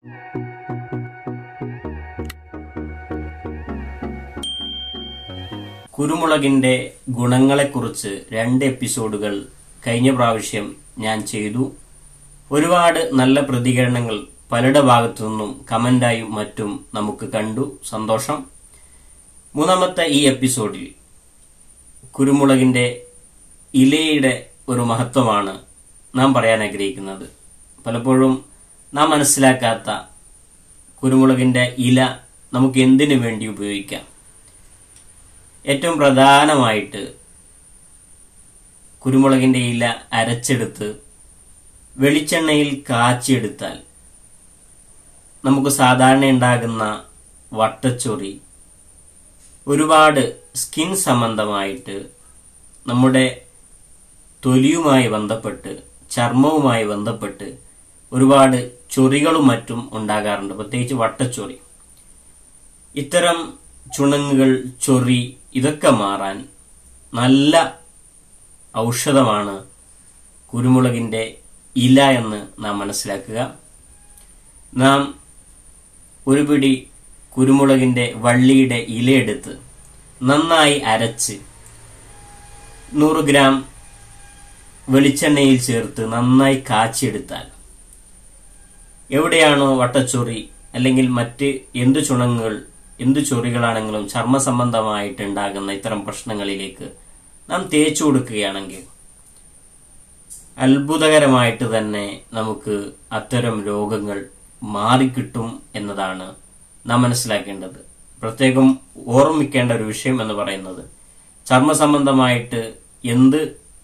കുരുമുളകിന്റെ ഗുണങ്ങളെക്കുറിച്ച് രണ്ട് എപ്പിസോഡുകൾ കഴിഞ്ഞ പ്രാവശ്യം ഞാൻ ചെയ്തു ഒരുപാട് നല്ല പ്രതികരണങ്ങൾ പലരുടെ ഭാഗത്തു നിന്നും കമന്റായും മറ്റും നമുക്ക് കണ്ടു സന്തോഷം മൂന്നാമത്തെ ഈ എപ്പിസോഡിൽ കുരുമുളകിന്റെ ഇലയുടെ ഒരു മഹത്വമാണ് നാം പറയാൻ ആഗ്രഹിക്കുന്നത് പലപ്പോഴും നാം മനസ്സിലാക്കാത്ത കുരുമുളകിന്റെ ഇല നമുക്ക് എന്തിനു വേണ്ടി ഉപയോഗിക്കാം ഏറ്റവും പ്രധാനമായിട്ട് കുരുമുളകിന്റെ ഇല അരച്ചെടുത്ത് വെളിച്ചെണ്ണയിൽ കാച്ചിയെടുത്താൽ നമുക്ക് സാധാരണ ഉണ്ടാകുന്ന വട്ടച്ചൊറി ഒരുപാട് സ്കിൻ സംബന്ധമായിട്ട് നമ്മുടെ തൊലിയുമായി ബന്ധപ്പെട്ട് ചർമ്മവുമായി ബന്ധപ്പെട്ട് ഒരുപാട് ചൊറികളും മറ്റും ഉണ്ടാകാറുണ്ട് പ്രത്യേകിച്ച് വട്ടച്ചൊറി ഇത്തരം ചുണങ്ങുകൾ ചൊറി ഇതൊക്കെ മാറാൻ നല്ല ഔഷധമാണ് കുരുമുളകിന്റെ ഇല എന്ന് നാം മനസ്സിലാക്കുക നാം ഒരു പിടി കുരുമുളകിന്റെ വള്ളിയുടെ ഇലയെടുത്ത് നന്നായി അരച്ച് നൂറ് ഗ്രാം വെളിച്ചെണ്ണയിൽ ചേർത്ത് നന്നായി കാച്ചിയെടുത്താൽ എവിടെയാണോ വട്ടച്ചൊറി അല്ലെങ്കിൽ മറ്റ് എന്തു ചുണങ്ങുകൾ എന്തു ചൊറികളാണെങ്കിലും ചർമ്മ സംബന്ധമായിട്ട് ഉണ്ടാകുന്ന ഇത്തരം പ്രശ്നങ്ങളിലേക്ക് നാം തേച്ചു കൊടുക്കുകയാണെങ്കിൽ അത്ഭുതകരമായിട്ട് തന്നെ നമുക്ക് അത്തരം രോഗങ്ങൾ മാറിക്കിട്ടും എന്നതാണ് നാം മനസ്സിലാക്കേണ്ടത് പ്രത്യേകം ഓർമ്മിക്കേണ്ട ഒരു വിഷയം എന്ന് പറയുന്നത് ചർമ്മ സംബന്ധമായിട്ട് എന്ത്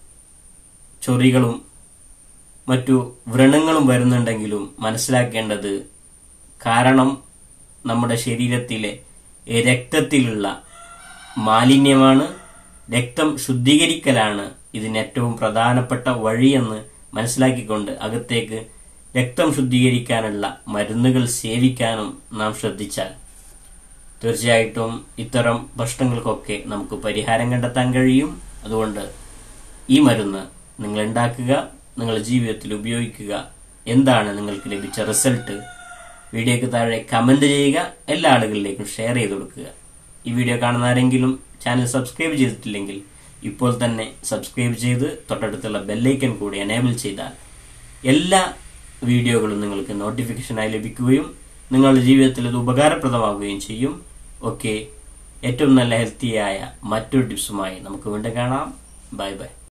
ചൊറികളും മറ്റു വ്രണങ്ങളും വരുന്നുണ്ടെങ്കിലും മനസ്സിലാക്കേണ്ടത് കാരണം നമ്മുടെ ശരീരത്തിലെ രക്തത്തിലുള്ള മാലിന്യമാണ് രക്തം ശുദ്ധീകരിക്കലാണ് ഇതിന് ഏറ്റവും പ്രധാനപ്പെട്ട വഴിയെന്ന് മനസ്സിലാക്കിക്കൊണ്ട് അകത്തേക്ക് രക്തം ശുദ്ധീകരിക്കാനുള്ള മരുന്നുകൾ സേവിക്കാനും നാം ശ്രദ്ധിച്ചാൽ തീർച്ചയായിട്ടും ഇത്തരം പ്രശ്നങ്ങൾക്കൊക്കെ നമുക്ക് പരിഹാരം കണ്ടെത്താൻ കഴിയും അതുകൊണ്ട് ഈ മരുന്ന് നിങ്ങൾ ഉണ്ടാക്കുക നിങ്ങളുടെ ജീവിതത്തിൽ ഉപയോഗിക്കുക എന്താണ് നിങ്ങൾക്ക് ലഭിച്ച റിസൾട്ട് വീഡിയോക്ക് താഴെ കമന്റ് ചെയ്യുക എല്ലാ ആളുകളിലേക്കും ഷെയർ ചെയ്ത് കൊടുക്കുക ഈ വീഡിയോ കാണുന്ന ആരെങ്കിലും ചാനൽ സബ്സ്ക്രൈബ് ചെയ്തിട്ടില്ലെങ്കിൽ ഇപ്പോൾ തന്നെ സബ്സ്ക്രൈബ് ചെയ്ത് തൊട്ടടുത്തുള്ള ബെല്ലൈക്കൻ കൂടി എനേബിൾ ചെയ്താൽ എല്ലാ വീഡിയോകളും നിങ്ങൾക്ക് നോട്ടിഫിക്കേഷനായി ലഭിക്കുകയും നിങ്ങളുടെ ജീവിതത്തിൽ ഇത് ഉപകാരപ്രദമാവുകയും ചെയ്യും ഓക്കെ ഏറ്റവും നല്ല ഹെൽത്തിയായ മറ്റൊരു ടിപ്സുമായി നമുക്ക് വീണ്ടും കാണാം ബൈ ബൈ